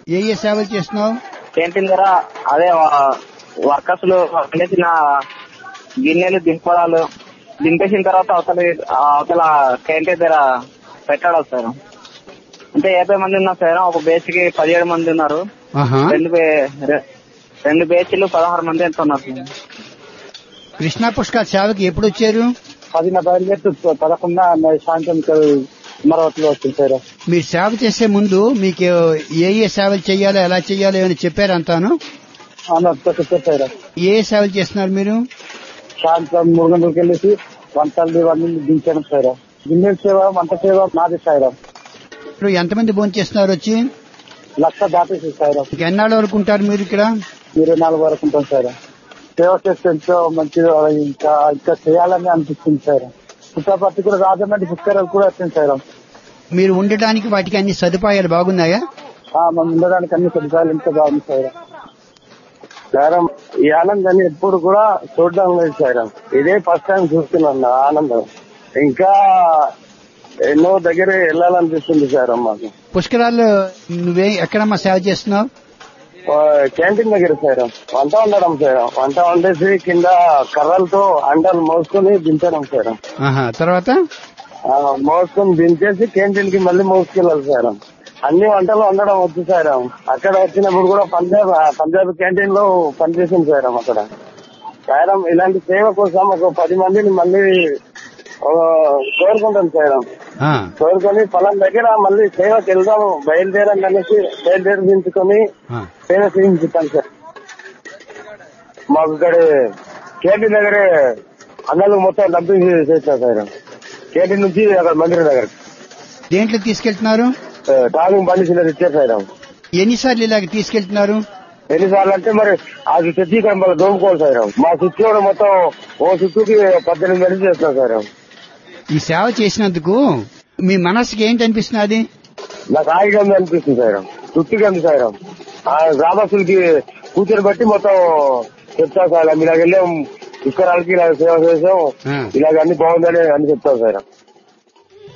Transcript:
ఏ ఏ సేవలు చేస్తున్నావు క్యాంటీన్ దగ్గర అదే వర్కర్స్ వండేసిన గిన్నెలు దింపడాలు దింపేసిన తర్వాత అవతల అవతల క్యాంటీన్ దగ్గర పెట్టడం సార్ అంటే యాభై మంది ఉన్నారు సార్ ఒక బేచ్ కి పదిహేడు మంది ఉన్నారు ఆహా రెండు బే- రె- రెండు బేచ్లు పదహారు మంది ఎంత ఉన్నారు సార్ కృష్ణా పుష్కర్ సేవకి ఎప్పుడు వచ్చారు పదిన బయలుదేరి పదకొండ సాయంత్రం మరొకటి వచ్చింది సార్ మీరు సేవ చేసే ముందు మీకు ఏ ఏ సేవలు చేయాలో ఎలా చేయాలో ఏమైనా చెప్పారు అంతాను సార్ ఏ ఏ సేవలు చేస్తున్నారు మీరు సాయంత్రం మూడు గంటలకు వెళ్ళేసి వంటలు ఇవన్నీ దించడం సార్ గిన్నెల సేవ వంట సేవ నాది సార్ ఇప్పుడు ఎంతమంది భోజనం చేస్తున్నారు వచ్చి లక్ష దాటేసి సార్ ఇంక ఎన్నాళ్ళ వరకు ఉంటారు మీరు ఇక్కడ ఇరవై నాలుగు వరకు ఉంటాం సార్ సేవ చేస్తే ఎంతో మంచిది ఇంకా ఇంకా చేయాలని అనిపిస్తుంది సార్ పుట్టపర్తి కూడా రాజమండ్రి పుష్కరాలు కూడా వచ్చింది సార్ మీరు ఉండడానికి వాటికి అన్ని సదుపాయాలు బాగున్నాయా ఆ, మనం ఉండడానికి అన్ని సదుపాయాలు ఎంతో బాగుంది సార్ సార్ ఈ ఆనందాన్ని ఎప్పుడు కూడా చూడడం లేదు సార్ ఇదే ఫస్ట్ టైం చూస్తున్నాను నా ఆనందం ఇంకా ఎన్నో దగ్గర వెళ్ళాలనిపిస్తుంది సార్ మాకు పుష్కరాలు నువ్వే ఎక్కడమ్మా సేవ చేస్తున్నావు క్యాంటీన్ దగ్గర సార్ వంట వండడం సార్ వంట వండేసి కింద కర్రలతో అండలు మోసుకొని దించడం సార్ ఆహా తర్వాత ఆ, మోసుకొని దించేసి క్యాంటీన్ కి మళ్ళీ మోసుకెళ్ళాలి సార్ అన్ని వంటలు వండడం వచ్చు సార్ అక్కడ వచ్చినప్పుడు కూడా పంజాబ్ ఆ, పంజాబ్ క్యాంటీన్ లో పనిచేసింది సార్ అక్కడ సార్ ఇలాంటి సేవ కోసం ఒక పది మందిని మళ్ళీ ఆ, కోరుకుంటాం సార్ ఆ, కోరుకొని పొలం దగ్గర మళ్ళీ సేవకి వెళ్దాం బయలుదేరండి అనేసి బయలుదేరి దించుకొని ఆ. సేవ చేయించుతాను సార్ మాకు ఇక్కడ కేటీ దగ్గరే అన్నలు మొత్తం డబ్బు చేస్తారు సార్ కేటీ నుంచి అక్కడ మందిరం దగ్గర దేంట్లో తీసుకెళ్తున్నారు టాగింగ్ బండి చిన్నది ఇచ్చారు సార్ ఎన్నిసార్లు ఇలాగ తీసుకెళ్తున్నారు ఎన్నిసార్లు అంటే మరి అది తెచ్చి ఇక్కడ మళ్ళీ దోముకోవాలి సార్ మా చుట్టూ కూడా మొత్తం ఓ చుట్టూకి పద్దెనిమిది మంది చేస్తాం సార్ ఈ సేవ చేసినందుకు మీ మనసుకి ఏంటి అనిపిస్తున్నది నాకు హాయిగా ఉంది అనిపిస్తుంది సార్ తృప్తిగా ఉంది సార్ ఆ గ్రామస్తులకి కూతురు బట్టి మొత్తం చెప్తా సార్ ఇలాగ వెళ్ళాం ఇక్కడ ఇలా సేవ చేసాం ఆ. ఇలాగ అన్ని బాగుందని అని చెప్తాం సార్